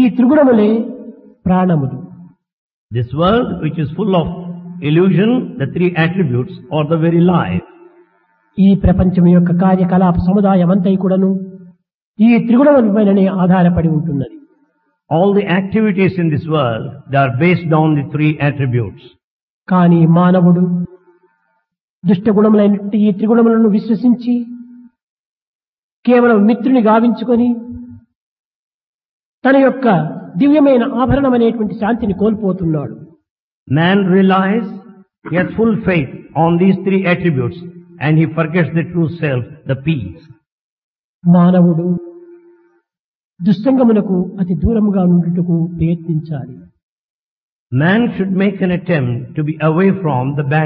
ఈ త్రిగుణములే ప్రాణములు This world which is full of illusion, the three attributes are the very life. ఈ ప్రపంచం యొక్క కార్యకలాప సముదాయం అంతా కూడాను ఈ త్రిగుణములపైననే ఆధారపడి ఉంటున్నది All the activities in this world, they are based on the three attributes. కానీ మానవుడు దుష్టగుణములైనటువంటి ఈ త్రిగుణములను విశ్వసించి కేవలం మిత్రుని గావించుకొని తన యొక్క దివ్యమైన ఆభరణమనేటువంటి శాంతిని కోల్పోతున్నాడు Man relies, he has full faith on these three attributes and he forgets the true self, the peace. మానవుడు దుస్సంగమునకు అతి దూరముగా నుండుటకు ప్రయత్నించాలి Man should make an attempt to be away from the bad